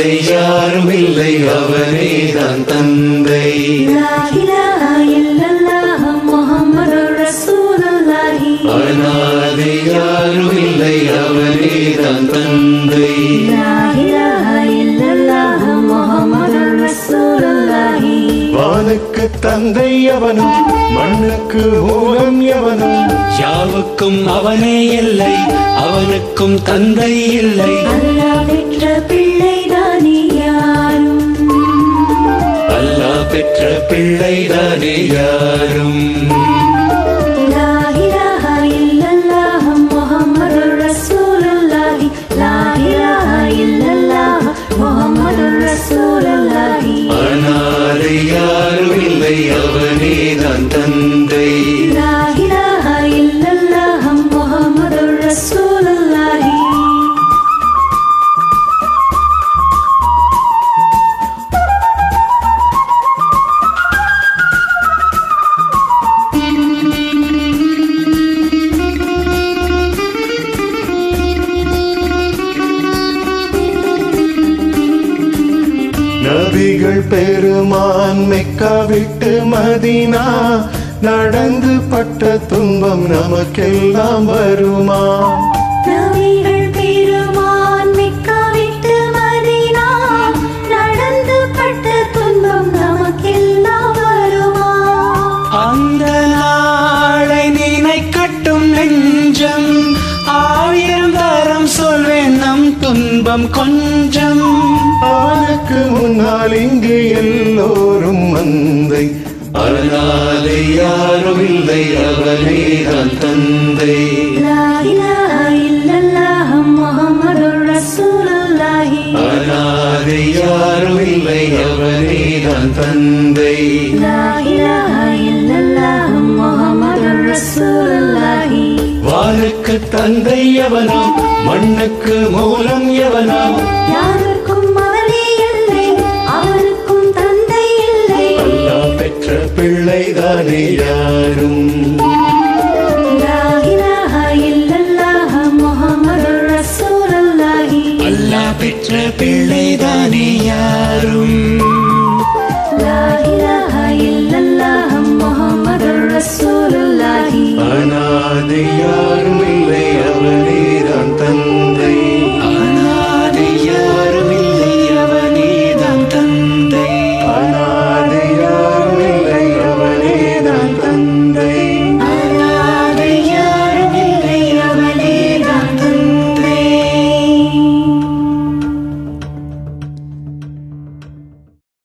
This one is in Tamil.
அனாதை யாரும் இல்லை அவனே தான் தந்தை லா இலாஹா இல்லல்லாஹ் முஹம்மதுர் ரசூலுல்லாஹி அனாதை யாரும் இல்லை அவனே தான் தந்தை லா இலாஹா இல்லல்லாஹ் முஹம்மதுர் ரசூலுல்லாஹி வானுக்கு தந்தை எவனும் மண்ணுக்கு மூலம் எவனும் யாவுக்கும் அவனே இல்லை அவனுக்கும் தந்தை இல்லை அல்லாஹ் பெற்ற பிள்ளைதானே யாரும் அல்லாஹ் பெற்ற பிள்ளைதானே யாரும் லா இலாஹா இல்லல்லாஹ் முஹம்மதுர் ரசூலுல்லாஹி லா இலாஹா இல்லல்லாஹ் முஹம்மதுர் ரசூலுல்லாஹி அனாதை யாரும் இல்லை அவனே தான் தந்தை லா இலாஹா இல்லல்லாஹ் முஹம்மதுர் ரசூலுல்லாஹி நபிகள் பெருமான் மெக்கா விட்டு மதீனா நடந்து பட்ட துன்பம் நமக்கெல்லாம் வருமா நபிகள் பெருமான் மெக்கா விட்டு மதீனா நடந்து பட்ட துன்பம் நமக்கெல்லாம் வருமா அந்த நாளை நினைக்கட்டும் நெஞ்சம் ஆயிரம் தரம் சொல்வேன் நம் துன்பம் கொஞ்சம் அவனுக்கு முன்னால் இங்கு எல்லோரும் மந்தை அனாதை யாரும் இல்லை அவனே தான் தந்தை லா இலாஹா இல்லல்லாஹ் முஹம்மதுர் ரசூலுல்லாஹி அனாதை யாரும் இல்லை அவனே தான் தந்தை லா இலாஹா இல்லல்லாஹ் முஹம்மதுர் ரசூலுல்லாஹி வானுக்கு தந்தை எவனோ மண்ணுக்கு மூலம் எவனோ யாருக்கும் அவனே இல்லை அவருக்கும் தந்தை இல்லை அல்லாஹ் பெற்ற பிள்ளைதானே யாரும் லா இலாஹா இல்லல்லாஹ் முஹம்மதுர் ரசூலுல்லாஹி அல்லாஹ் பெற்ற பிள்ளைதானே யாரும் லா இலாஹா இல்லல்லாஹ் முஹம்மதுர் ரசூலுல்லாஹி அனாதை யாரும் இல்லை